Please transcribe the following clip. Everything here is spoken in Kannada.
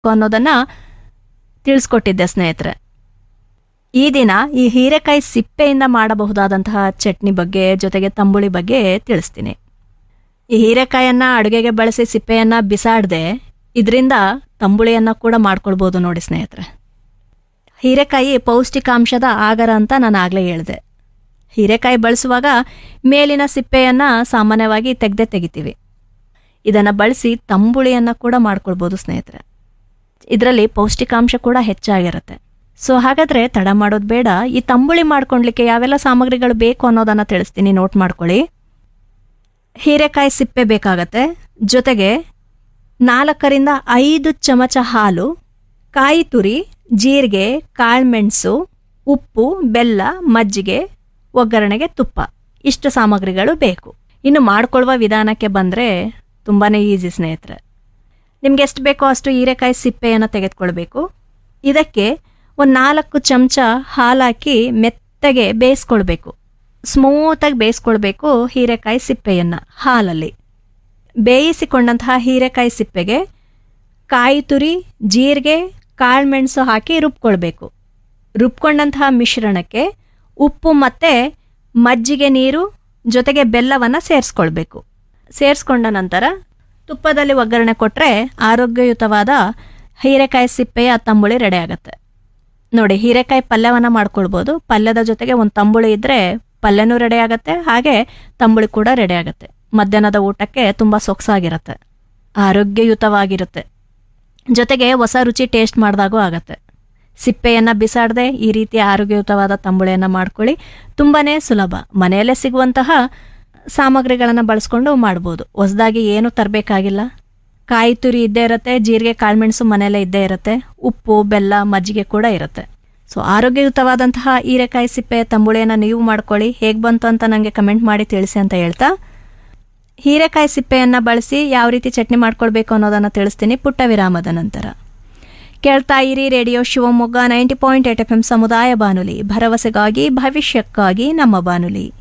ಅನ್ನೋದನ್ನ ತಿಳಿಸ್ಕೊಟ್ಟಿದ್ದೆ ಸ್ನೇಹಿತರೆ ಈ ದಿನ ಈ ಹೀರೆಕಾಯಿ ಸಿಪ್ಪೆಯಿಂದ ಮಾಡಬಹುದಾದಂತಹ ಚಟ್ನಿ ಬಗ್ಗೆ ಜೊತೆಗೆ ತಂಬುಳಿ ಬಗ್ಗೆ ತಿಳಿಸ್ತೀನಿ ಈ ಹೀರೆಕಾಯನ್ನ ಅಡುಗೆಗೆ ಬಳಸಿ ಸಿಪ್ಪೆಯನ್ನ ಬಿಸಾಡದೆ ಇದರಿಂದ ತಂಬುಳಿಯನ್ನ ಕೂಡ ಮಾಡ್ಕೊಳ್ಬೋದು ನೋಡಿ ಸ್ನೇಹಿತರೆ ಹೀರೆಕಾಯಿ ಪೌಷ್ಟಿಕಾಂಶದ ಆಗರ ಅಂತ ನಾನು ಆಗಲೇ ಹೇಳಿದೆ ಹೀರೆಕಾಯಿ ಬಳಸುವಾಗ ಮೇಲಿನ ಸಿಪ್ಪೆಯನ್ನ ಸಾಮಾನ್ಯವಾಗಿ ತೆಗೆದೇ ತೆಗಿತೀವಿ ಇದನ್ನು ಬಳಸಿ ತಂಬುಳಿಯನ್ನ ಕೂಡ ಮಾಡ್ಕೊಳ್ಬೋದು ಸ್ನೇಹಿತರೆ ಇದರಲ್ಲಿ ಪೌಷ್ಟಿಕಾಂಶ ಕೂಡ ಹೆಚ್ಚಾಗಿರುತ್ತೆ ಸೊ ಹಾಗಾದ್ರೆ ತಡ ಮಾಡೋದು ಬೇಡ ಈ ತಂಬುಳಿ ಮಾಡ್ಕೊಳ್ಲಿಕ್ಕೆ ಯಾವೆಲ್ಲ ಸಾಮಗ್ರಿಗಳು ಬೇಕು ಅನ್ನೋದನ್ನ ತಿಳಿಸ್ತೀನಿ ನೋಟ್ ಮಾಡ್ಕೊಳ್ಳಿ ಹೀರೆಕಾಯಿ ಸಿಪ್ಪೆ ಬೇಕಾಗತ್ತೆ ಜೊತೆಗೆ ನಾಲ್ಕರಿಂದ ಐದು ಚಮಚ ಹಾಲು ಕಾಯಿ ತುರಿ ಜೀರಿಗೆ ಕಾಳುಮೆಣಸು ಉಪ್ಪು ಬೆಲ್ಲ ಮಜ್ಜಿಗೆ ಒಗ್ಗರಣೆಗೆ ತುಪ್ಪ ಇಷ್ಟು ಸಾಮಗ್ರಿಗಳು ಬೇಕು ಇನ್ನು ಮಾಡ್ಕೊಳ್ಳುವ ವಿಧಾನಕ್ಕೆ ಬಂದರೆ ತುಂಬಾ ಈಸಿ ಸ್ನೇಹಿತರೆ ನಿಮ್ಗೆ ಎಷ್ಟು ಬೇಕೋ ಅಷ್ಟು ಹೀರೆಕಾಯಿ ಸಿಪ್ಪೆಯನ್ನು ತೆಗೆದುಕೊಳ್ಬೇಕು ಇದಕ್ಕೆ ಒಂದು ನಾಲ್ಕು ಚಮಚ ಹಾಲು ಹಾಕಿ ಮೆತ್ತಗೆ ಬೇಯಿಸ್ಕೊಳ್ಬೇಕು ಸ್ಮೂತಾಗಿ ಬೇಯಿಸ್ಕೊಳ್ಬೇಕು ಹೀರೆಕಾಯಿ ಸಿಪ್ಪೆಯನ್ನು ಹಾಲಲ್ಲಿ ಬೇಯಿಸಿಕೊಂಡಂತಹ ಹೀರೆಕಾಯಿ ಸಿಪ್ಪೆಗೆ ಕಾಯಿ ತುರಿ ಜೀರಿಗೆ ಕಾಳುಮೆಣಸು ಹಾಕಿ ರುಬ್ಕೊಳ್ಬೇಕು ರುಬ್ಕೊಂಡಂತಹ ಮಿಶ್ರಣಕ್ಕೆ ಉಪ್ಪು ಮತ್ತು ಮಜ್ಜಿಗೆ ನೀರು ಜೊತೆಗೆ ಬೆಲ್ಲವನ್ನು ಸೇರಿಸ್ಕೊಳ್ಬೇಕು ಸೇರಿಸ್ಕೊಂಡ ನಂತರ ತುಪ್ಪದಲ್ಲಿ ಒಗ್ಗರಣೆ ಕೊಟ್ಟರೆ ಆರೋಗ್ಯಯುತವಾದ ಹೀರೆಕಾಯಿ ಸಿಪ್ಪೆಯ ತಂಬುಳಿ ರೆಡಿ ಆಗುತ್ತೆ ನೋಡಿ ಹೀರೆಕಾಯಿ ಪಲ್ಯವನ್ನು ಮಾಡ್ಕೊಳ್ಬೋದು ಪಲ್ಯದ ಜೊತೆಗೆ ಒಂದು ತಂಬುಳಿ ಇದ್ದರೆ ಪಲ್ಯನೂ ರೆಡಿ ಆಗುತ್ತೆ ಹಾಗೆ ತಂಬುಳಿ ಕೂಡ ರೆಡಿ ಆಗುತ್ತೆ ಮಧ್ಯಾಹ್ನದ ಊಟಕ್ಕೆ ತುಂಬ ಸೊಗಸಾಗಿರುತ್ತೆ ಆರೋಗ್ಯಯುತವಾಗಿರುತ್ತೆ ಜೊತೆಗೆ ಹೊಸ ರುಚಿ ಟೇಸ್ಟ್ ಮಾಡಿದಾಗೂ ಆಗತ್ತೆ ಸಿಪ್ಪೆಯನ್ನು ಬಿಸಾಡದೆ ಈ ರೀತಿ ಆರೋಗ್ಯಯುತವಾದ ತಂಬುಳಿಯನ್ನು ಮಾಡ್ಕೊಳ್ಳಿ ತುಂಬಾ ಸುಲಭ ಮನೆಯಲ್ಲೇ ಸಿಗುವಂತಹ ಸಾಮಗ್ರಿಗಳನ್ನು ಬಳಸ್ಕೊಂಡು ಮಾಡ್ಬೋದು ಹೊಸದಾಗಿ ಏನು ತರಬೇಕಾಗಿಲ್ಲ ಕಾಯಿ ತುರಿ ಇದ್ದೇ ಇರುತ್ತೆ ಜೀರಿಗೆ ಕಾಳುಮೆಣಸು ಮನೆಯಲ್ಲೇ ಇದ್ದೇ ಇರುತ್ತೆ ಉಪ್ಪು ಬೆಲ್ಲ ಮಜ್ಜಿಗೆ ಕೂಡ ಇರುತ್ತೆ ಸೊ ಆರೋಗ್ಯಯುತವಾದಂತಹ ಹೀರೆಕಾಯಿ ಸಿಪ್ಪೆ ತಂಬುಳಿಯನ್ನು ನೀವು ಮಾಡ್ಕೊಳ್ಳಿ ಹೇಗೆ ಬಂತು ಅಂತ ನನಗೆ ಕಮೆಂಟ್ ಮಾಡಿ ತಿಳಿಸಿ ಅಂತ ಹೇಳ್ತಾ ಹೀರೆಕಾಯಿ ಸಿಪ್ಪೆಯನ್ನು ಬಳಸಿ ಯಾವ ರೀತಿ ಚಟ್ನಿ ಮಾಡ್ಕೊಳ್ಬೇಕು ಅನ್ನೋದನ್ನು ತಿಳಿಸ್ತೀನಿ ಪುಟ್ಟ ವಿರಾಮದ ನಂತರ ಕೇಳ್ತಾ ಇರಿ radio Shivamogga ninety point eight F M ಸಮುದಾಯ ಬಾನುಲಿ ಭರವಸೆಗಾಗಿ ಭವಿಷ್ಯಕ್ಕಾಗಿ ನಮ್ಮ ಬಾನುಲಿ